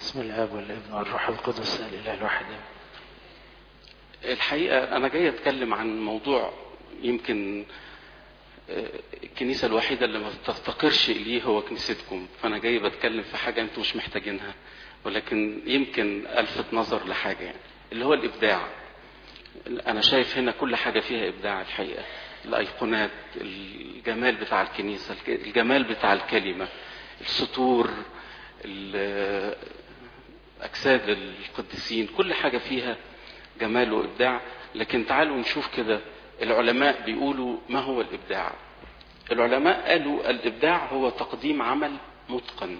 بسم الاب والابن والروح القدس الاله الواحد آمين. الحقيقة أنا جاي أتكلم عن موضوع يمكن آه، الكنيسة الوحيدة اللي ما تفتقرش إليه هو كنيستكم فأنا جاي بتكلم في حاجة أنتوا مش محتاجينها ولكن يمكن ألفت نظر لحاجة يعني اللي هو الإبداع أنا شايف هنا كل حاجة فيها إبداع الحقيقة الأيقونات الجمال بتاع الكنيسة الجمال بتاع الكلمة السطور ال- أجساد القديسين كل حاجة فيها جمال وإبداع لكن تعالوا نشوف كده العلماء بيقولوا ما هو الإبداع العلماء قالوا الإبداع هو تقديم عمل متقن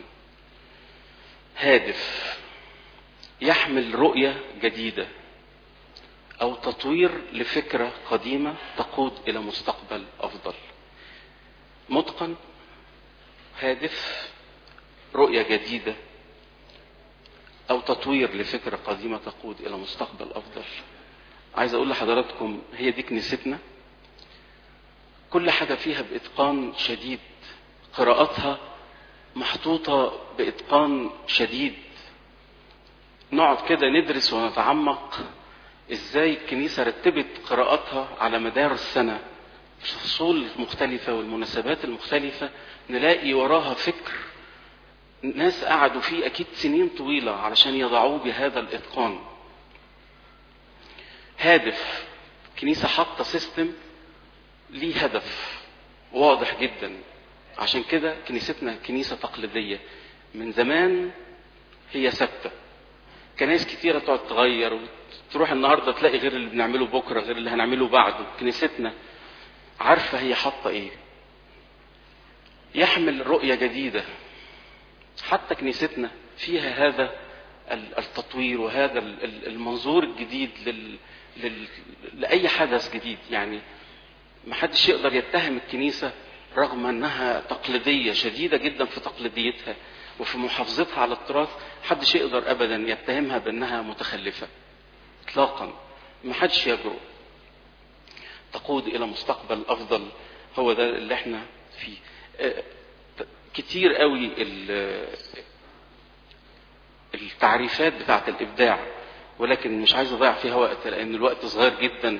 هادف يحمل رؤية جديدة أو تطوير لفكرة قديمة تقود إلى مستقبل أفضل متقن هادف رؤية جديدة أو تطوير لفكرة قديمة تقود إلى مستقبل أفضل عايز أقول لحضراتكم هي دي كنيستنا كل حاجة فيها بإتقان شديد قراءاتها محطوطة بإتقان شديد نقعد كده ندرس ونتعمق ازاي الكنيسة رتبت قراءاتها على مدار السنة في الفصول المختلفة والمناسبات المختلفة نلاقي وراها فكر ناس قعدوا فيه أكيد سنين طويلة علشان يضعوه بهذا الإتقان هادف كنيسة حاطة سيستم ليه هدف واضح جدا عشان كده كنيستنا كنيسة تقليدية من زمان هي ثابتة كنايس كتيرة تقعد تغير وتروح النهاردة تلاقي غير اللي بنعمله بكرة غير اللي هنعمله بعده كنيستنا عارفة هي حاطة ايه يحمل رؤية جديدة حتى كنيستنا فيها هذا ال- التطوير وهذا ال- ال- المنظور الجديد لل... لل... لأي حدث جديد يعني ما حدش يقدر يتهم الكنيسة رغم أنها تقليدية شديدة جدا في تقليديتها وفي محافظتها على التراث حدش يقدر أبدا يتهمها بأنها متخلفة إطلاقا ما حدش يجرؤ تقود إلى مستقبل أفضل هو ده اللي احنا فيه آه، ت- كتير قوي ال- التعريفات بتاعت الإبداع ولكن مش عايز أضيع فيها وقت لأن الوقت صغير جدا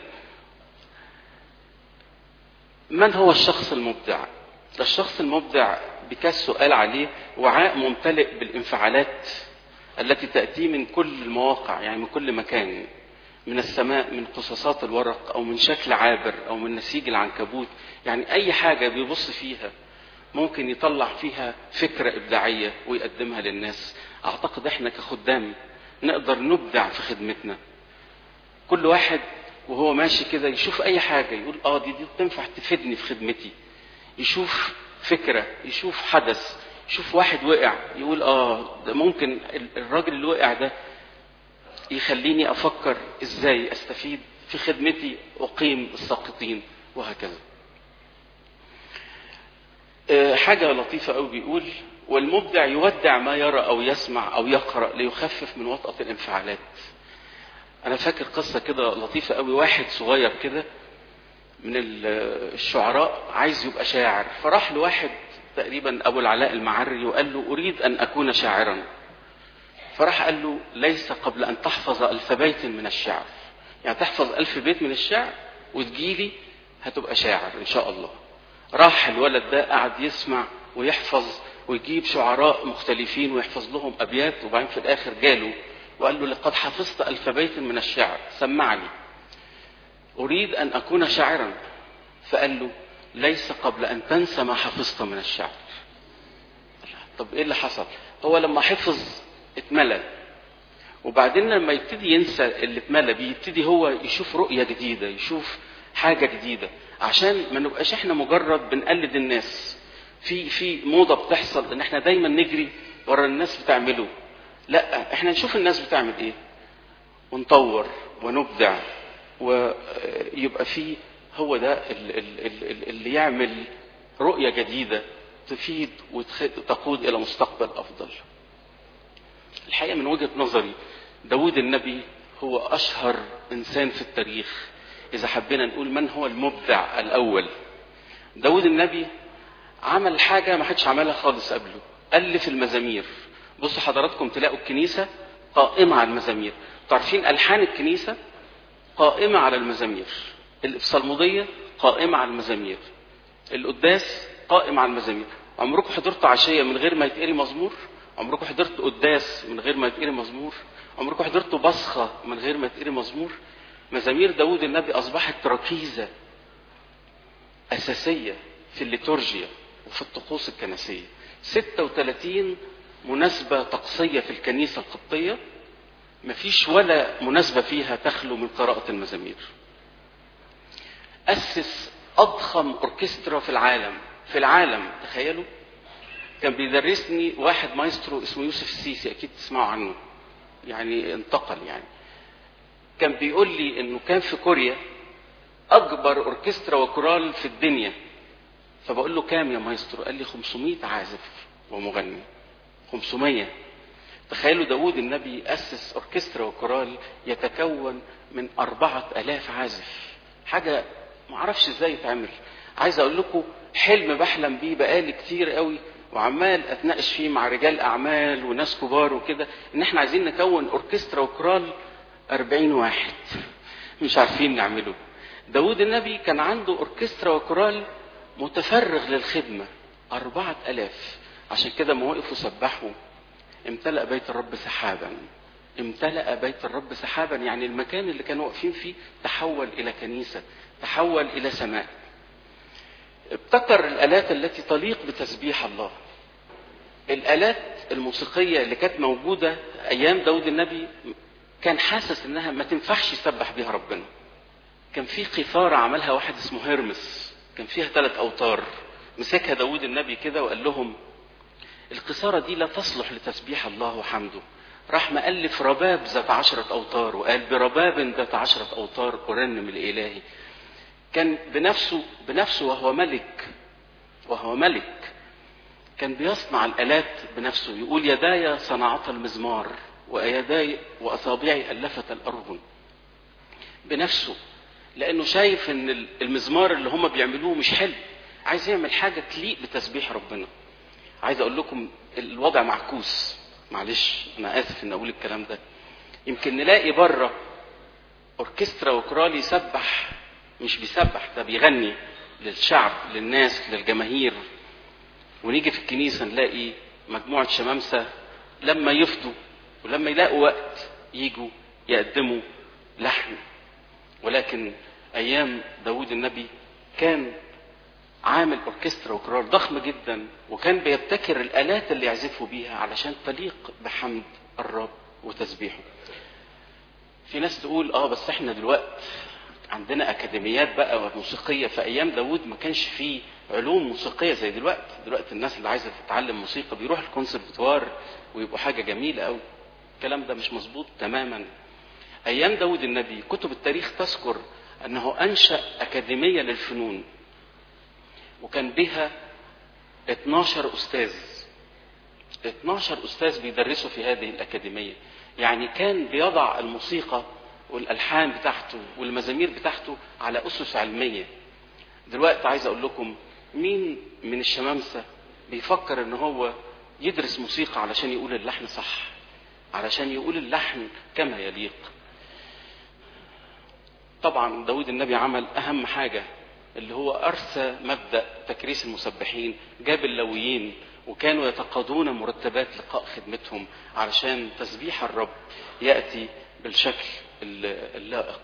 من هو الشخص المبدع؟ الشخص المبدع بيكاسو قال عليه وعاء ممتلئ بالانفعالات التي تأتي من كل المواقع يعني من كل مكان من السماء من قصاصات الورق أو من شكل عابر أو من نسيج العنكبوت يعني أي حاجة بيبص فيها ممكن يطلع فيها فكرة إبداعية ويقدمها للناس أعتقد إحنا كخدام نقدر نبدع في خدمتنا كل واحد وهو ماشي كده يشوف أي حاجة يقول آه دي دي تنفع تفيدني في خدمتي يشوف فكرة يشوف حدث يشوف واحد وقع يقول آه ده ممكن ال- الراجل اللي وقع ده يخليني أفكر إزاي أستفيد في خدمتي أقيم الساقطين وهكذا آه، حاجة لطيفة أوي بيقول والمبدع يودع ما يرى أو يسمع أو يقرأ ليخفف من وطأة الانفعالات أنا فاكر قصة كده لطيفة أوي واحد صغير كده من ال- الشعراء عايز يبقى شاعر فراح لواحد تقريبا أبو العلاء المعري وقال له أريد أن أكون شاعرا فراح قال له ليس قبل أن تحفظ ألف بيت من الشعر يعني تحفظ ألف بيت من الشعر وتجيلي هتبقى شاعر إن شاء الله راح الولد ده قعد يسمع ويحفظ ويجيب شعراء مختلفين ويحفظ لهم أبيات وبعدين في الآخر جاله وقال له لقد حفظت ألف بيت من الشعر سمعني أريد أن أكون شاعرا فقال له ليس قبل أن تنسى ما حفظت من الشعر طب إيه اللي حصل هو لما حفظ اتملى وبعدين لما يبتدي ينسى اللي اتملى بيه يبتدي هو يشوف رؤية جديدة يشوف حاجة جديدة عشان ما نبقاش احنا مجرد بنقلد الناس في في موضة بتحصل ان احنا دايما نجري ورا الناس بتعمله لا احنا نشوف الناس بتعمل ايه ونطور ونبدع ويبقى فيه هو ده ال- ال- ال- اللي يعمل رؤية جديدة تفيد وتقود إلى مستقبل أفضل الحقيقة من وجهة نظري داود النبي هو أشهر إنسان في التاريخ إذا حبينا نقول من هو المبدع الأول داود النبي عمل حاجة ما حدش عملها خالص قبله ألف المزامير بصوا حضراتكم تلاقوا الكنيسة قائمة على المزامير تعرفين ألحان الكنيسة قائمة على المزامير الإبصالمودية قائمة على المزامير القداس قائم على المزامير عمركم حضرتوا عشية من غير ما يتقري مزمور عمركم حضرتوا قداس من غير ما يتقري مزمور عمركم حضرتوا بصخة من غير ما يتقري مزمور مزامير داود النبي أصبحت ركيزة أساسية في الليتورجيا وفي الطقوس الكنسية 36 مناسبة طقسية في الكنيسة القبطية مفيش ولا مناسبة فيها تخلو من قراءة المزامير أسس أضخم أوركسترا في العالم في العالم تخيلوا كان بيدرسني واحد مايسترو اسمه يوسف السيسي أكيد تسمعوا عنه يعني انتقل يعني كان بيقول لي انه كان في كوريا اكبر اوركسترا وكورال في الدنيا فبقول له كام يا مايسترو قال لي 500 عازف ومغني 500 تخيلوا داود النبي أسس أوركسترا وكورال يتكون من أربعة ألاف عازف حاجة معرفش ازاي يتعمل عايز أقول لكم حلم بحلم بيه بقالي كتير قوي وعمال اتناقش فيه مع رجال اعمال وناس كبار وكده ان احنا عايزين نكون اوركسترا وكورال 40 واحد مش عارفين نعمله داود النبي كان عنده اوركسترا وكورال متفرغ للخدمة أربعة ألاف عشان كده ما وقفوا سبحوا امتلأ بيت الرب سحابا امتلأ بيت الرب سحابا يعني المكان اللي كانوا واقفين فيه تحول إلى كنيسة تحول إلى سماء ابتكر الآلات التي تليق بتسبيح الله الآلات الموسيقية اللي كانت موجودة أيام داود النبي كان حاسس إنها ما تنفعش يسبح بيها ربنا كان في قيثارة عملها واحد اسمه هيرمس كان فيها ثلاث أوتار مسكها داود النبي كده وقال لهم القيثارة دي لا تصلح لتسبيح الله وحمده راح مألف رباب ذات عشرة أوتار وقال برباب ذات عشرة أوتار أرنم الإلهي كان بنفسه بنفسه وهو ملك وهو ملك كان بيصنع الآلات بنفسه يقول يداي صنعت المزمار ويداي وأصابعي ألفت الأرجل بنفسه لأنه شايف إن المزمار اللي هم بيعملوه مش حلو عايز يعمل حاجة تليق بتسبيح ربنا عايز أقول لكم الوضع معكوس معلش أنا آسف إن أقول الكلام ده يمكن نلاقي بره أوركسترا وكرال يسبح مش بيسبح ده بيغني للشعب للناس للجماهير ونيجي في الكنيسة نلاقي مجموعة شمامسة لما يفضوا ولما يلاقوا وقت يجوا يقدموا لحن ولكن أيام داود النبي كان عامل أوركسترا وكرار ضخم جدا وكان بيبتكر الآلات اللي يعزفوا بيها علشان تليق بحمد الرب وتسبيحه في ناس تقول اه بس احنا دلوقتي عندنا اكاديميات بقى موسيقيه في ايام داوود ما كانش فيه علوم موسيقيه زي دلوقتي دلوقتي الناس اللي عايزه تتعلم موسيقى بيروح الكونسرفتوار ويبقوا حاجه جميله قوي الكلام ده مش مظبوط تماما ايام داوود النبي كتب التاريخ تذكر انه انشا اكاديميه للفنون وكان بها 12 استاذ 12 استاذ بيدرسوا في هذه الاكاديميه يعني كان بيضع الموسيقى والالحان بتاعته والمزامير بتاعته على اسس علميه دلوقتي عايز اقول لكم مين من الشمامسه بيفكر ان هو يدرس موسيقى علشان يقول اللحن صح علشان يقول اللحن كما يليق طبعا داود النبي عمل اهم حاجه اللي هو ارسى مبدا تكريس المسبحين جاب اللويين وكانوا يتقاضون مرتبات لقاء خدمتهم علشان تسبيح الرب ياتي بالشكل اللائق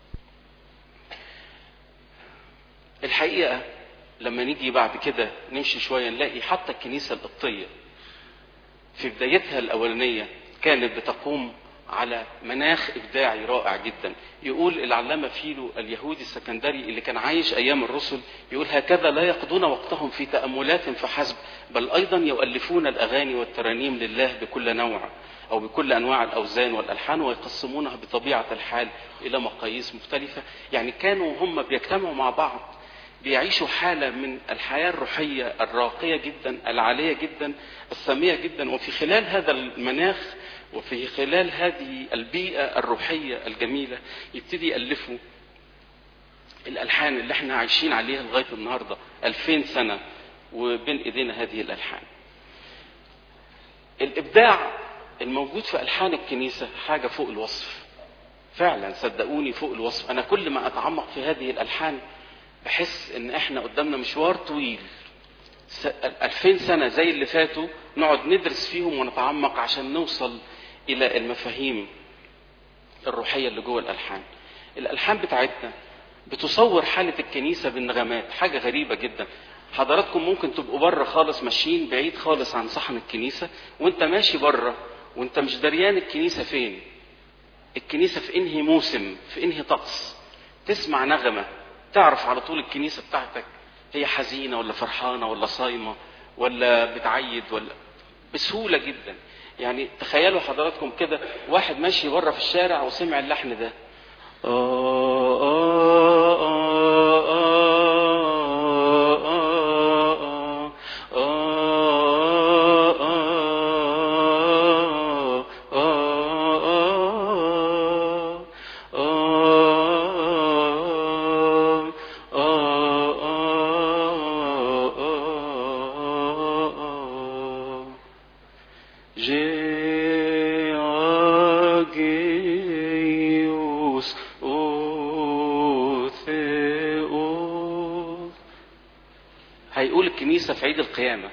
الحقيقة لما نيجي بعد كده نمشي شوية نلاقي حتى الكنيسة القبطية في بدايتها الأولانية كانت بتقوم على مناخ إبداعي رائع جدا يقول العلامة فيلو اليهودي السكندري اللي كان عايش أيام الرسل يقول هكذا لا يقضون وقتهم في تأملات فحسب بل أيضا يؤلفون الأغاني والترانيم لله بكل نوع أو بكل أنواع الأوزان والألحان ويقسمونها بطبيعة الحال إلى مقاييس مختلفة يعني كانوا هم بيجتمعوا مع بعض بيعيشوا حالة من الحياة الروحية الراقية جدا العالية جدا السامية جدا وفي خلال هذا المناخ وفي خلال هذه البيئة الروحية الجميلة يبتدي يألفوا الألحان اللي احنا عايشين عليها لغاية النهاردة ألفين سنة وبين إيدينا هذه الألحان الابداع الموجود في الحان الكنيسه حاجه فوق الوصف فعلا صدقوني فوق الوصف انا كل ما اتعمق في هذه الالحان بحس ان احنا قدامنا مشوار طويل س- ألفين سنة زي اللي فاتوا نقعد ندرس فيهم ونتعمق عشان نوصل إلى المفاهيم الروحية اللي جوه الألحان الألحان بتاعتنا بتصور حالة الكنيسة بالنغمات حاجة غريبة جدا حضراتكم ممكن تبقوا بره خالص ماشيين بعيد خالص عن صحن الكنيسة وانت ماشي بره وانت مش دريان الكنيسة فين الكنيسة في انهي موسم في انهي طقس تسمع نغمة تعرف على طول الكنيسة بتاعتك هي حزينة ولا فرحانة ولا صايمة ولا بتعيد ولا بسهولة جدا يعني تخيلوا حضراتكم كده واحد ماشي بره في الشارع وسمع اللحن ده آه آه آه آه آه آه آه آه آه Geagius Otheos هيقول الكنيسة في عيد القيامة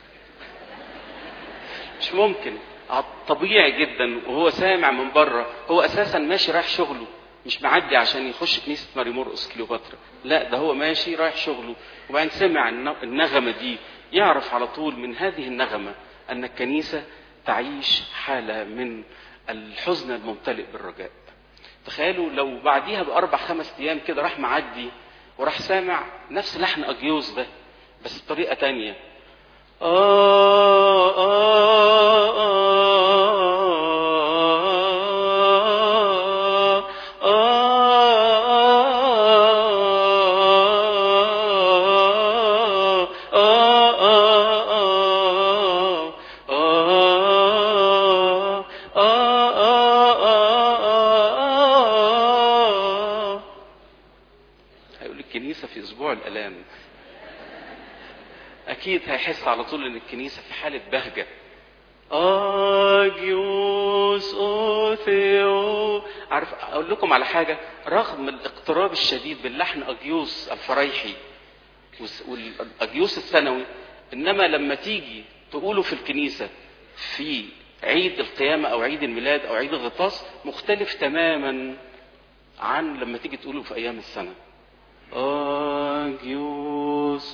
مش ممكن ع- طبيعي جدا وهو سامع من بره هو اساسا ماشي رايح شغله مش معدي عشان يخش كنيسه ماري مرقس كليوباترا لا ده هو ماشي رايح شغله وبعدين سمع الن- النغمه دي يعرف على طول من هذه النغمه ان الكنيسه تعيش حاله من الحزن الممتلئ بالرجاء تخيلوا لو بعديها باربع خمس ايام كده راح معدي وراح سامع نفس لحن اجيوز ده بس بطريقه تانية آه آه آه آه هيقول الكنيسة في أسبوع الآلام أكيد هيحس على طول إن الكنيسة في حالة بهجة أجيوس أوثيو عارف أقول لكم على حاجة رغم الاقتراب الشديد باللحن أجيوس الفريحي والس- والأجيوس الثانوي إنما لما تيجي تقوله في الكنيسة في عيد القيامة أو عيد الميلاد أو عيد الغطاس مختلف تماما عن لما تيجي تقوله في أيام السنة أجيوس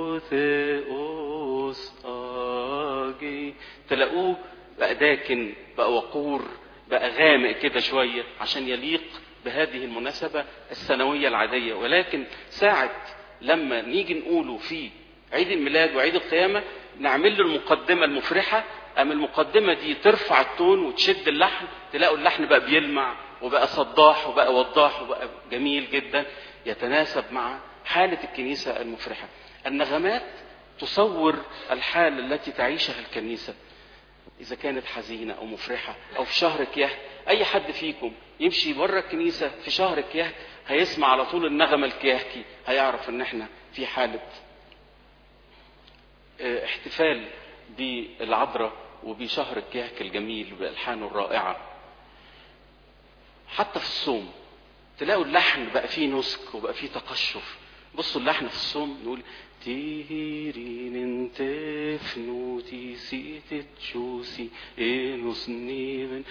أوثيوس أجي تلاقوه بقى داكن بقى وقور بقى غامق كده شوية عشان يليق بهذه المناسبة السنوية العادية ولكن ساعة لما نيجي نقوله في عيد الميلاد وعيد القيامة نعمل له المقدمة المفرحة أم المقدمة دي ترفع التون وتشد اللحن تلاقوا اللحن بقى بيلمع وبقى صداح وبقى وضاح وبقى جميل جدا يتناسب مع حالة الكنيسة المفرحة النغمات تصور الحالة التي تعيشها الكنيسة إذا كانت حزينة أو مفرحة أو في شهر كياه أي حد فيكم يمشي بره الكنيسة في شهر كياه هيسمع على طول النغمة الكياهكي هيعرف إن إحنا في حالة اه، احتفال بالعذراء وبشهر الكيهك الجميل بألحانه الرائعة حتى في الصوم تلاقوا اللحن بقى فيه نسك وبقى فيه تقشف بصوا اللحن في الصوم نقول تيرين تفنوتي سيت تشوسي انوس نيفن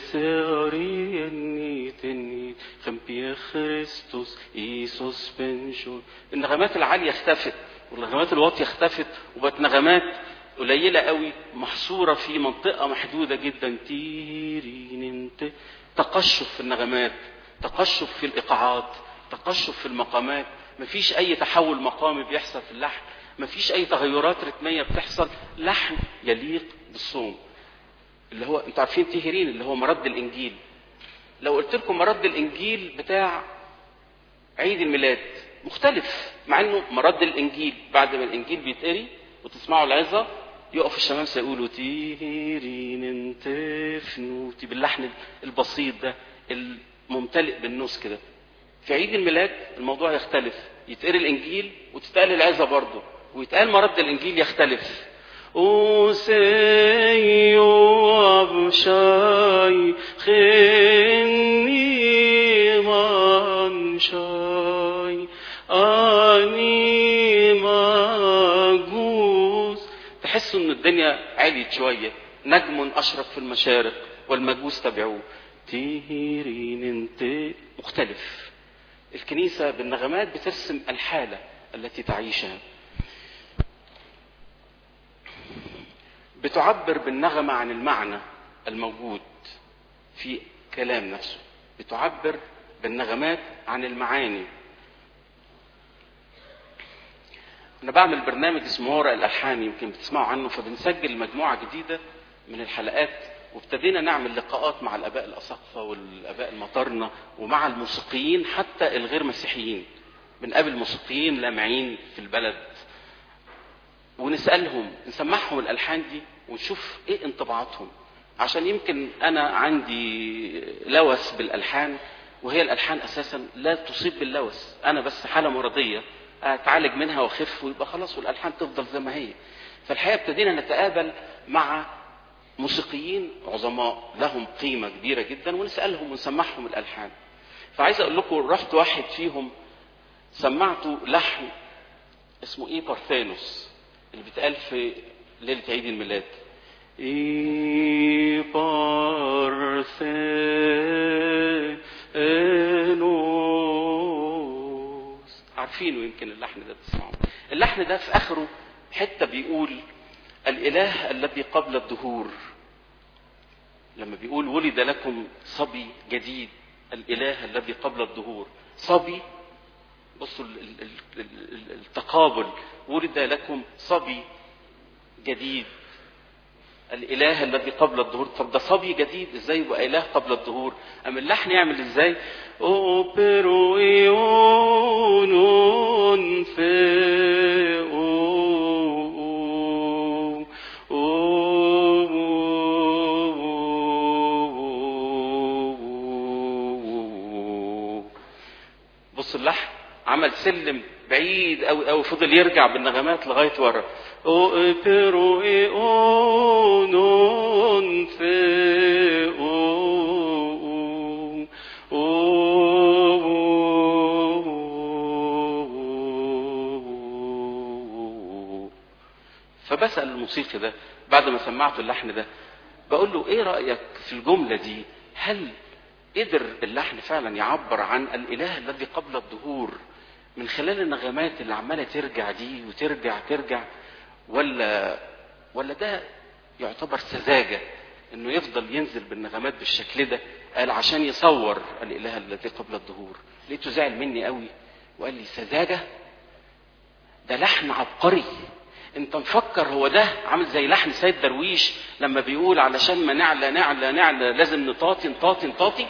اساري تني خمبيا خريستوس ايسوس بنشور النغمات العالية اختفت والنغمات الواطية اختفت وبقت نغمات قليلة قوي محصورة في منطقة محدودة جدا تيرين ت- تقشف في النغمات تقشف في الإيقاعات تقشف في المقامات مفيش أي تحول مقامي بيحصل في اللحن مفيش أي تغيرات رتمية بتحصل لحن يليق بالصوم اللي هو انتوا عارفين تهرين اللي هو مرد الإنجيل لو قلت لكم مرد الإنجيل بتاع عيد الميلاد مختلف مع انه مرد الانجيل بعد ما الانجيل بيتقري وتسمعوا العظه يقف الشمامسه يقولوا تيرين تفنوتي باللحن البسيط ده الممتلئ بالنسك ده في عيد الميلاد الموضوع يختلف يتقري الانجيل وتتقال العظه برضه ويتقال مرد الانجيل يختلف أوسي وابشاي خني منشاي أني مجوس تحسوا ان الدنيا عليت شوية نجم أشرق في المشارق والمجوس تبعوه تيرين انت مختلف الكنيسة بالنغمات بترسم الحالة التي تعيشها بتعبر بالنغمة عن المعنى الموجود في كلام نفسه بتعبر بالنغمات عن المعاني أنا بعمل برنامج اسمه ورق الألحان يمكن بتسمعوا عنه فبنسجل مجموعة جديدة من الحلقات وابتدينا نعمل لقاءات مع الآباء الأساقفة والآباء المطارنة ومع الموسيقيين حتى الغير مسيحيين بنقابل موسيقيين لامعين في البلد ونسألهم نسمعهم الألحان دي ونشوف إيه انطباعاتهم عشان يمكن أنا عندي لوث بالألحان وهي الألحان أساسا لا تصيب باللوث أنا بس حالة مرضية أتعالج منها وأخف ويبقى خلاص والألحان تفضل زي ما هي فالحقيقة ابتدينا نتقابل مع موسيقيين عظماء لهم قيمة كبيرة جدا ونسألهم ونسمعهم الألحان فعايز أقول لكم رحت واحد فيهم سمعته لحن اسمه إيه بارثينوس اللي بيتقال في ليلة عيد الميلاد إيه بارثينوس عارفينه يمكن اللحن ده بتسمعوه اللحن ده في آخره حتة بيقول الإله الذي قبل الدهور لما بيقول ولد لكم صبي جديد الإله الذي قبل الدهور صبي بصوا التقابل ولد لكم صبي جديد الإله الذي قبل الظهور طب ده صبي جديد ازاي يبقى إله قبل الظهور أما اللحن يعمل ازاي أوبرو إيون في بص اللحن عمل سلم بعيد قوي قوي فضل يرجع بالنغمات لغايه ورا اوبرو اونون في فبسأل الموسيقي ده بعد ما سمعته اللحن ده بقول له ايه رأيك في الجملة دي هل قدر اللحن فعلا يعبر عن الاله الذي قبل الظهور من خلال النغمات اللي عماله ترجع دي وترجع ترجع ولا ولا ده يعتبر سذاجه انه يفضل ينزل بالنغمات بالشكل ده قال عشان يصور الاله الذي قبل الظهور لقيته زعل مني قوي وقال لي سذاجه ده لحن عبقري انت مفكر هو ده عامل زي لحن سيد درويش لما بيقول علشان ما نعلى نعلى نعلى لازم نطاطي نطاطي نطاطي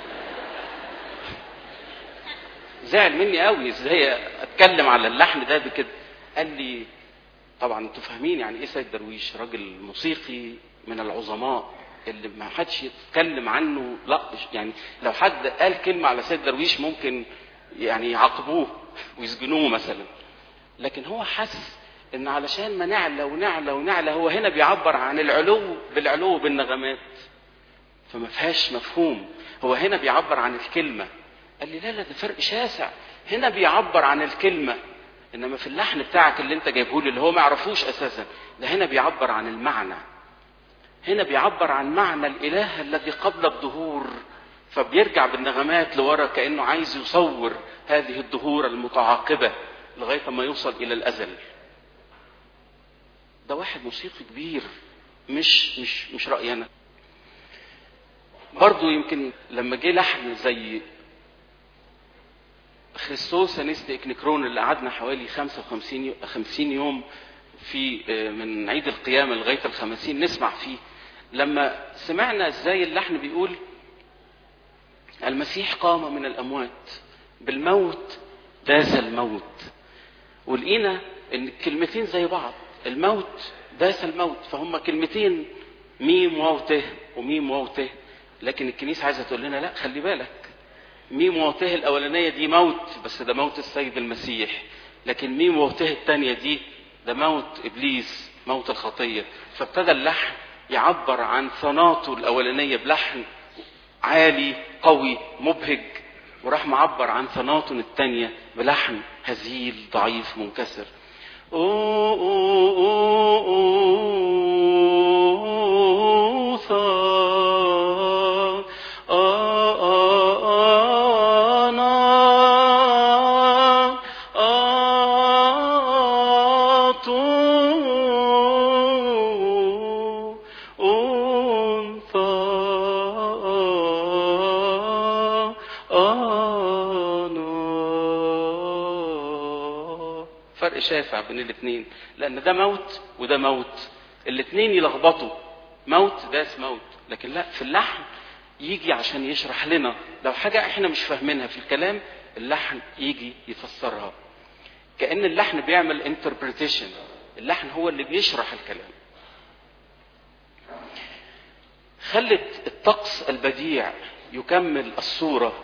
زعل مني قوي ازاي اتكلم على اللحن ده بكده قال لي طبعا انتوا فاهمين يعني ايه سيد درويش راجل موسيقي من العظماء اللي ما حدش يتكلم عنه لا يعني لو حد قال كلمه على سيد درويش ممكن يعني يعاقبوه ويسجنوه مثلا لكن هو حس ان علشان ما نعلى ونعلى ونعلى هو هنا بيعبر عن العلو بالعلو بالنغمات فما فيهاش مفهوم هو هنا بيعبر عن الكلمه قال لي لا لا ده فرق شاسع هنا بيعبر عن الكلمه انما في اللحن بتاعك اللي انت جايبه لي اللي هو ما يعرفوش اساسا ده هنا بيعبر عن المعنى هنا بيعبر عن معنى الاله الذي قبل الظهور فبيرجع بالنغمات لورا كانه عايز يصور هذه الظهور المتعاقبه لغايه ما يوصل الى الازل ده واحد موسيقي كبير مش مش مش رايي انا برضه يمكن لما جه لحن زي خريستوس انست اكنيكرون اللي قعدنا حوالي 55 50 يوم في من عيد القيامه لغايه الخمسين نسمع فيه لما سمعنا ازاي اللحن بيقول المسيح قام من الاموات بالموت داس الموت ولقينا ان الكلمتين زي بعض الموت داس الموت فهم كلمتين ميم واو ت وميم واو ت لكن الكنيسه عايزه تقول لنا لا خلي بالك ميم واو ت الاولانيه دي موت بس ده موت السيد المسيح لكن ميم واو ت الثانيه دي ده موت ابليس موت الخطية فابتدى اللحن يعبر عن ثناته الأولانية بلحن عالي قوي مبهج وراح معبر عن ثناته الثانية بلحن هزيل ضعيف منكسر أوه أوه أوه ثا آه آه آه نا آه تو أنثى أنا فرق شاسع بين الاثنين لان ده موت وده موت الاثنين يلخبطوا موت ده اسم موت لكن لا في اللحن يجي عشان يشرح لنا لو حاجة احنا مش فاهمينها في الكلام اللحن يجي يفسرها كأن اللحن بيعمل انتربريتيشن اللحن هو اللي بيشرح الكلام خلت الطقس البديع يكمل الصورة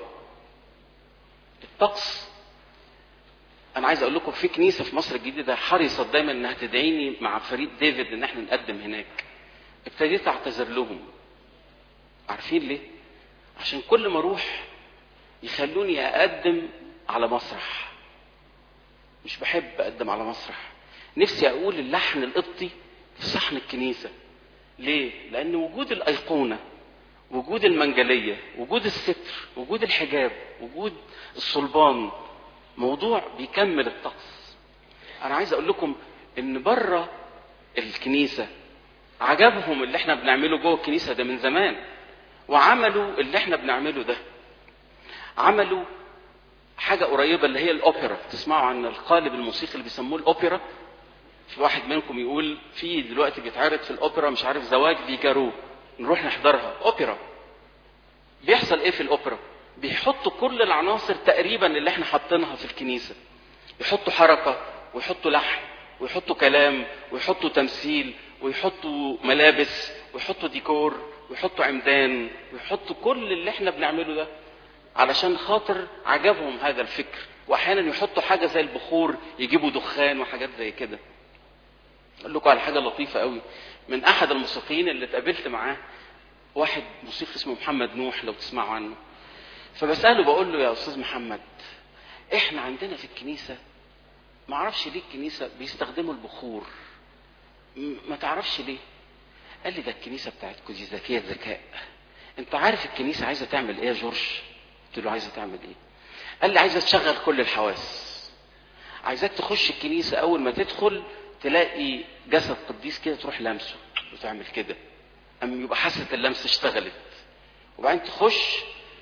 الطقس انا عايز اقول لكم في كنيسه في مصر الجديده حرصت دايما انها تدعيني مع فريق ديفيد ان احنا نقدم هناك ابتديت اعتذر لهم عارفين ليه عشان كل ما اروح يخلوني اقدم على مسرح مش بحب اقدم على مسرح نفسي اقول اللحن القبطي في صحن الكنيسه ليه لان وجود الايقونه وجود المنجليه وجود الستر وجود الحجاب وجود الصلبان موضوع بيكمل الطقس انا عايز اقول لكم ان بره الكنيسه عجبهم اللي احنا بنعمله جوه الكنيسه ده من زمان وعملوا اللي احنا بنعمله ده عملوا حاجه قريبه اللي هي الاوبرا تسمعوا عن القالب الموسيقي اللي بيسموه الاوبرا في واحد منكم يقول في دلوقتي بيتعرض في الاوبرا مش عارف زواج فيجارو نروح نحضرها اوبرا بيحصل ايه في الاوبرا بيحطوا كل العناصر تقريبا اللي احنا حاطينها في الكنيسه يحطوا حركه ويحطوا لحن ويحطوا كلام ويحطوا تمثيل ويحطوا ملابس ويحطوا ديكور ويحطوا عمدان ويحطوا كل اللي احنا بنعمله ده علشان خاطر عجبهم هذا الفكر واحيانا يحطوا حاجه زي البخور يجيبوا دخان وحاجات زي كده اقول لكم على حاجه لطيفه قوي من احد الموسيقيين اللي اتقابلت معاه واحد موسيقي اسمه محمد نوح لو تسمعوا عنه فبساله بقول له يا استاذ محمد احنا عندنا في الكنيسه ما اعرفش ليه الكنيسه بيستخدموا البخور م- ما تعرفش ليه قال لي ده الكنيسه بتاعتكم دي ذكيه ذكاء انت عارف الكنيسه عايزه تعمل ايه يا جورج قلت له عايزه تعمل ايه قال لي عايزه تشغل كل الحواس عايزاك تخش الكنيسه اول ما تدخل تلاقي جسد قديس كده تروح لامسه وتعمل كده اما يبقى حاسه اللمس اشتغلت وبعدين تخش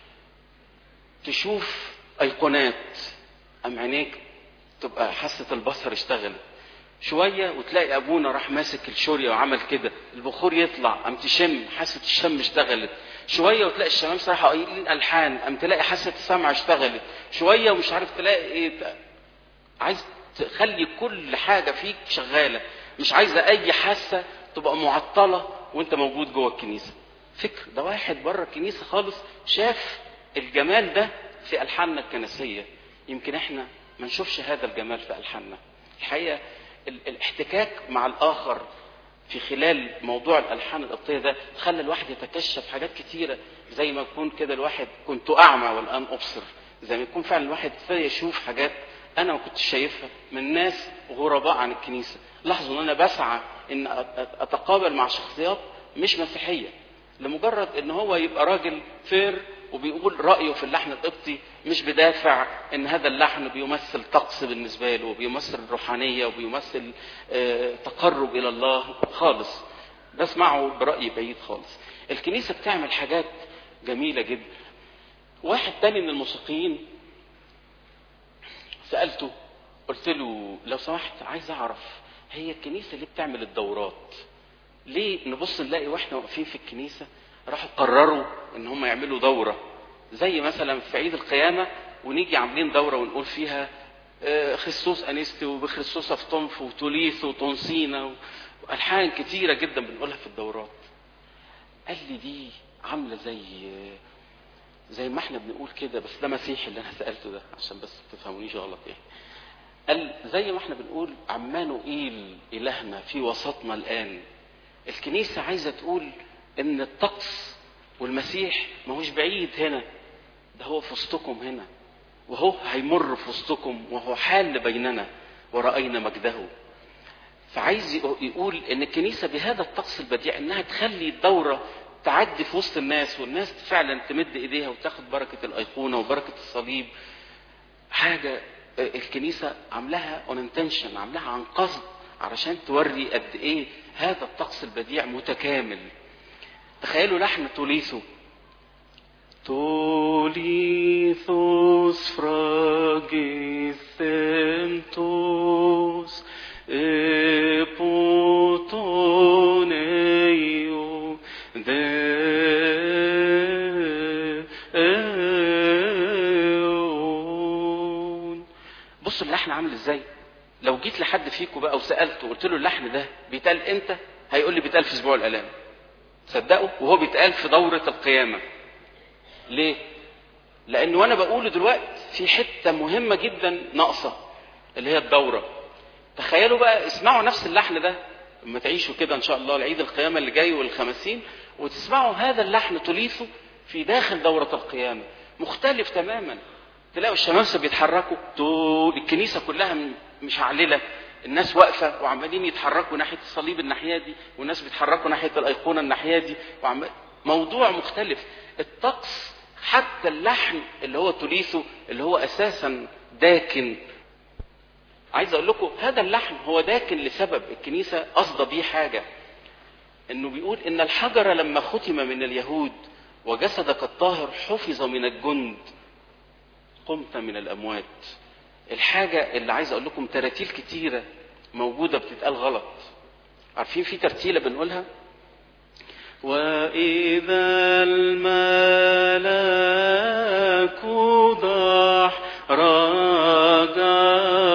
تشوف ايقونات ام عينيك تبقى حاسه البصر اشتغلت شويه وتلاقي ابونا راح ماسك الشوريه وعمل كده البخور يطلع ام تشم حاسه الشم اشتغلت شويه وتلاقي الشمامسه راحوا قايلين الحان ام تلاقي حاسه السمع اشتغلت شويه ومش عارف تلاقي ايه عايز تخلي كل حاجه فيك شغاله مش عايزه اي حاسه تبقى معطله وانت موجود جوه الكنيسه فكر ده واحد بره الكنيسه خالص شاف الجمال ده في الحاننا الكنسيه يمكن احنا ما نشوفش هذا الجمال في الحاننا الحقيقه ال- الاحتكاك مع الاخر في خلال موضوع الالحان القبطيه ده خلى الواحد يتكشف حاجات كتيره زي ما يكون كده الواحد كنت اعمى والان ابصر زي ما يكون فعلا الواحد ابتدى يشوف حاجات انا ما كنتش شايفها من ناس غرباء عن الكنيسه لاحظوا ان انا بسعى ان أت- أت- اتقابل مع شخصيات مش مسيحيه لمجرد ان هو يبقى راجل فير وبيقول رايه في اللحن القبطي مش بدافع ان هذا اللحن بيمثل طقس بالنسبه له وبيمثل روحانيه وبيمثل آه، تقرب الى الله خالص بسمعه براي بعيد خالص الكنيسه بتعمل حاجات جميله جدا واحد تاني من الموسيقيين سالته قلت له لو سمحت عايز اعرف هي الكنيسه ليه بتعمل الدورات ليه نبص نلاقي واحنا واقفين في الكنيسه راحوا قرروا ان هم يعملوا دوره زي مثلا في عيد القيامه ونيجي عاملين دوره ونقول فيها آه، خريستوس انستي وبخريستوس افتنف وتوليث وتونسينا والحان كتيره جدا بنقولها في الدورات قال لي دي عامله زي زي ما احنا بنقول كده بس ده مسيحي اللي انا سالته ده عشان بس ما تفهمونيش غلط يعني قال زي ما احنا بنقول عمانوئيل إلهنا في وسطنا الآن الكنيسة عايزة تقول إن الطقس والمسيح ما هوش بعيد هنا ده هو في وسطكم هنا وهو هيمر في وسطكم وهو حال بيننا ورأينا مجده فعايز يقول ان الكنيسه بهذا الطقس البديع انها تخلي الدوره تعدي في وسط الناس والناس فعلا تمد ايديها وتاخد بركه الايقونه وبركه الصليب حاجه الكنيسه عاملاها اون انتنشن عاملاها عن قصد علشان توري قد ايه هذا الطقس البديع متكامل تخيلوا لحن توليثو توليثوس فراجيثنتوس epotoneo deon بصوا اللحن عامل ازاي لو جيت لحد فيكم بقى وسالته وقلت له اللحن ده بيتقال امتى هيقول لي بيتقال في اسبوع الالام صدقوا وهو بيتقال في دوره القيامه ليه لان وانا بقوله دلوقتي في حته مهمه جدا ناقصه اللي هي الدوره تخيلوا بقى اسمعوا نفس اللحن ده لما تعيشوا كده ان شاء الله العيد القيامه اللي جاي والخمسين وتسمعوا هذا اللحن تليثه في داخل دوره القيامه مختلف تماما تلاقوا الشمامسه بيتحركوا تو الكنيسه كلها مشعلله الناس واقفه وعمالين يتحركوا ناحيه الصليب الناحيه دي والناس بيتحركوا ناحيه الايقونه الناحيه دي وعم... موضوع مختلف الطقس حتى اللحن اللي هو تليثه اللي هو اساسا داكن عايز اقول لكم هذا اللحن هو داكن لسبب الكنيسه قصده بيه حاجه انه بيقول ان الحجر لما ختم من اليهود وجسدك الطاهر حفظ من الجند قمت من الاموات الحاجه اللي عايز اقول لكم تراتيل كتيره موجوده بتتقال غلط عارفين في ترتيله بنقولها وإذا الملاك ضح رجا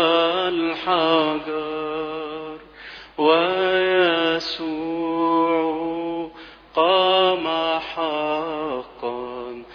الحجر ويسوع قام حقا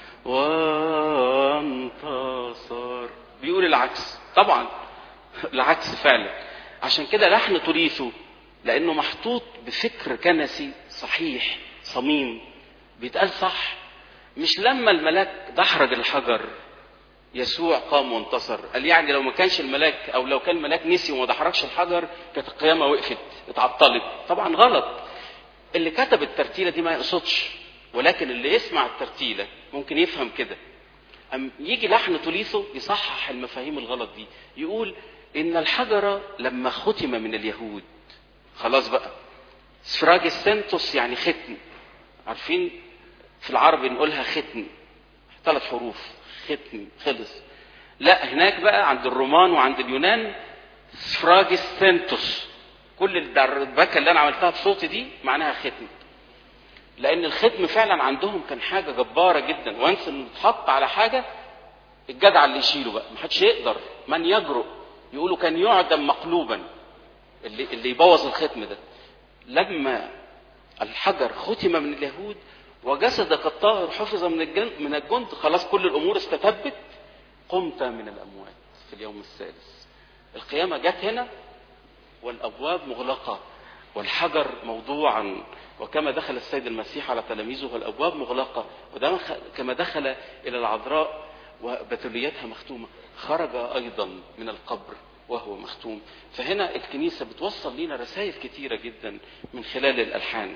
وانتصر بيقول العكس طبعا العكس فعلا عشان كده لحن تريثه لانه محطوط بفكر كنسي صحيح صميم بيتقال صح مش لما الملاك دحرج الحجر يسوع قام وانتصر قال يعني لو ما كانش الملاك او لو كان الملاك نسي وما دحرجش الحجر كانت القيامه وقفت اتعطلت طبعا غلط اللي كتب الترتيله دي ما يقصدش ولكن اللي يسمع الترتيله ممكن يفهم كده أم يجي لحن توليثو يصحح المفاهيم الغلط دي يقول ان الحجر لما ختم من اليهود خلاص بقى سفراجستنتوس يعني ختم عارفين في العربي نقولها ختم ثلاث حروف ختم خلص لا هناك بقى عند الرومان وعند اليونان سفراجستنتوس كل الدربكه اللي انا عملتها بصوتي دي معناها ختم لان الختم فعلا عندهم كان حاجه جباره جدا وانس انه اتحط على حاجه الجدع اللي يشيله بقى محدش يقدر من يجرؤ يقولوا كان يعدم مقلوبا اللي اللي يبوظ الختم ده لما الحجر ختم من اليهود وجسدك الطاهر حفظ من الجند من الجند خلاص كل الامور استتبت قمت من الاموات في اليوم الثالث القيامه جت هنا والابواب مغلقه والحجر موضوعا وكما دخل السيد المسيح على تلاميذه والابواب مغلقه وده كما دخل الى العذراء وبتوليتها مختومه خرج ايضا من القبر وهو مختوم فهنا الكنيسه بتوصل لنا رسائل كتيره جدا من خلال الالحان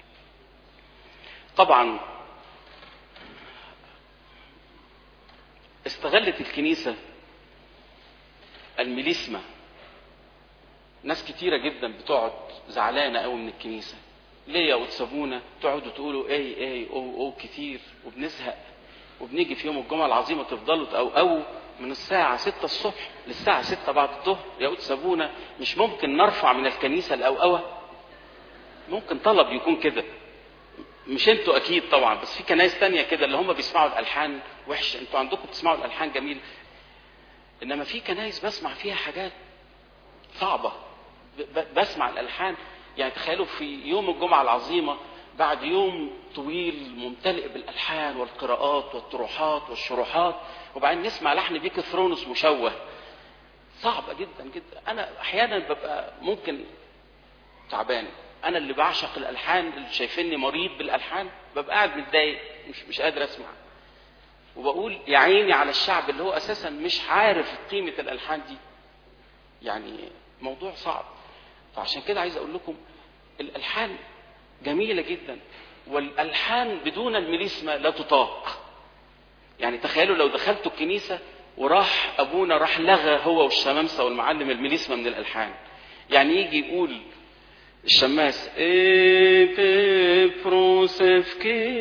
طبعا استغلت الكنيسه الميليسما ناس كتيره جدا بتقعد زعلانه قوي من الكنيسه ليه يا وتسابونا تقعدوا تقولوا اي اي او او كتير وبنزهق وبنيجي في يوم الجمعه العظيمه تفضلوا تقوقوا من الساعة ستة الصبح للساعة ستة بعد الظهر يا سابونا مش ممكن نرفع من الكنيسة الأوقوة ممكن طلب يكون كده مش انتوا اكيد طبعا بس في كنايس تانية كده اللي هم بيسمعوا الالحان وحش انتوا عندكم بتسمعوا الالحان جميل انما في كنايس بسمع فيها حاجات صعبة بسمع الالحان يعني تخيلوا في يوم الجمعة العظيمة بعد يوم طويل ممتلئ بالالحان والقراءات والطروحات والشروحات وبعدين نسمع لحن بيك ثرونس مشوه صعبة جدا جدا أنا أحيانا ببقى ممكن تعبان أنا اللي بعشق الألحان اللي شايفيني مريض بالألحان ببقى قاعد متضايق مش مش قادر أسمع وبقول يا عيني على الشعب اللي هو أساسا مش عارف قيمة الألحان دي يعني موضوع صعب فعشان كده عايز أقول لكم الألحان جميلة جدا والألحان بدون الميليسما لا تطاق يعني تخيلوا لو دخلتوا الكنيسة وراح أبونا راح لغى هو والشمامسة والمعلم الميليسما من الألحان يعني يجي يقول الشماس اي بي بروسف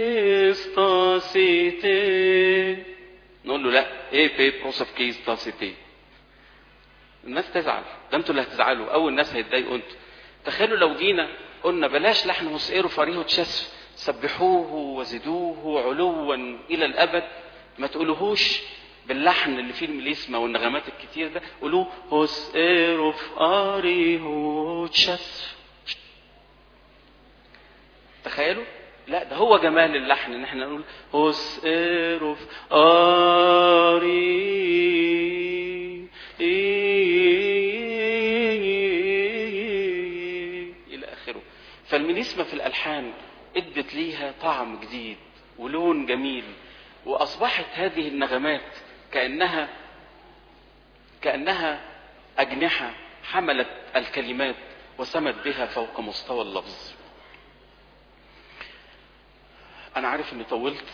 كيستاسيتي نقول له لا اي بي بروسف كيستاسيتي الناس تزعل ده انتوا اللي هتزعلوا اول ناس هيتضايقوا انتوا تخيلوا لو جينا قلنا بلاش لحن موسيقى فريه تشسف سبحوه وزدوه علوا الى الابد ما تقولوهوش باللحن اللي فيه الميليسما والنغمات الكتير ده قولوه هوس ايروف اريهو تشسف تخيلوا لا ده هو جمال اللحن ان احنا نقول هوس ايروف اري الى اخره فالميليسما في الالحان ادت ليها طعم جديد ولون جميل واصبحت هذه النغمات كانها كانها اجنحه حملت الكلمات وسمت بها فوق مستوى اللفظ انا عارف اني طولت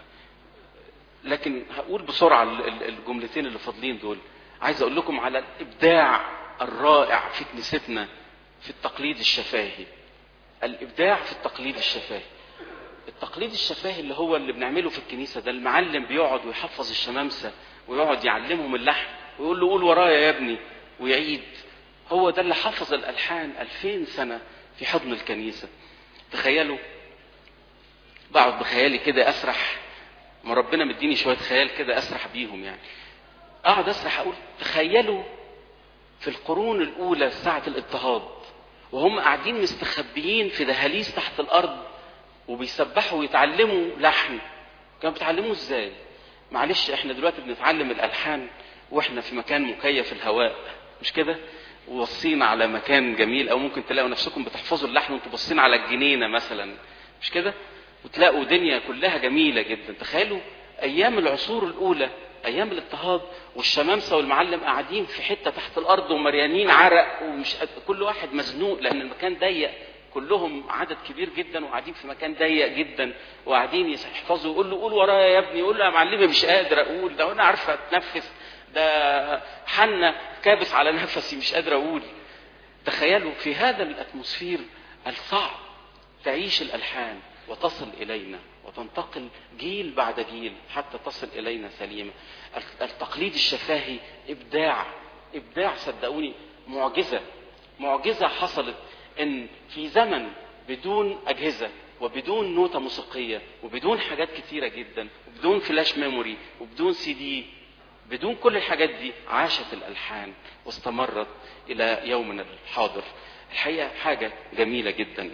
لكن هقول بسرعه الجملتين اللي فاضلين دول عايز اقول لكم على الابداع الرائع في كنيستنا في التقليد الشفاهي الابداع في التقليد الشفاهي التقليد الشفاهي اللي هو اللي بنعمله في الكنيسه ده المعلم بيقعد ويحفظ الشمامسه ويقعد يعلمهم اللحن ويقول له قول ورايا يا ابني ويعيد هو ده اللي حفظ الالحان 2000 سنه في حضن الكنيسه تخيلوا بقعد بخيالي كده اسرح ما ربنا مديني شويه خيال كده اسرح بيهم يعني اقعد اسرح اقول تخيلوا في القرون الاولى ساعه الاضطهاد وهم قاعدين مستخبيين في دهاليز تحت الارض وبيسبحوا ويتعلموا لحن كانوا بيتعلموا ازاي معلش احنا دلوقتي بنتعلم الالحان واحنا في مكان مكيف الهواء مش كده ووصينا على مكان جميل او ممكن تلاقوا نفسكم بتحفظوا اللحن وانتوا باصين على الجنينه مثلا مش كده وتلاقوا دنيا كلها جميله جدا تخيلوا ايام العصور الاولى ايام الاضطهاد والشمامسه والمعلم قاعدين في حته تحت الارض ومريانين عرق ومش قد- كل واحد مزنوق لان المكان ضيق كلهم عدد كبير جدا وقاعدين في مكان ضيق جدا وقاعدين يحفظوا يقول له قول ورايا يا ابني يقول له يا معلمي مش قادر اقول ده انا عارفه اتنفس ده حنه كابس على نفسي مش قادر اقول تخيلوا في هذا الاتموسفير الصعب تعيش الالحان وتصل الينا وتنتقل جيل بعد جيل حتى تصل الينا سليمه التقليد الشفاهي ابداع ابداع صدقوني معجزه معجزه حصلت ان في زمن بدون اجهزه وبدون نوتة موسيقية وبدون حاجات كتيرة جدا وبدون فلاش ميموري وبدون سي دي بدون كل الحاجات دي عاشت الألحان واستمرت إلى يومنا الحاضر الحقيقة حاجة جميلة جدا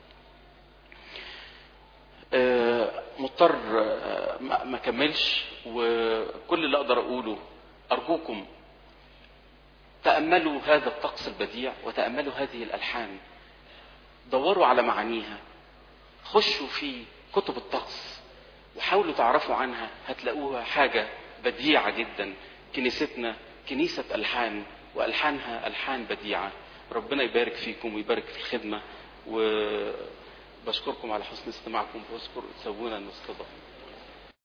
آه، مضطر آه، ما ما كملش وكل اللي اقدر اقوله ارجوكم تاملوا هذا الطقس البديع وتاملوا هذه الالحان دوروا على معانيها خشوا في كتب الطقس وحاولوا تعرفوا عنها هتلاقوها حاجة بديعة جدا كنيستنا كنيسة ألحان وألحانها ألحان بديعة ربنا يبارك فيكم ويبارك في الخدمة وبشكركم على حسن استماعكم واذكر تسوونا الاستضافة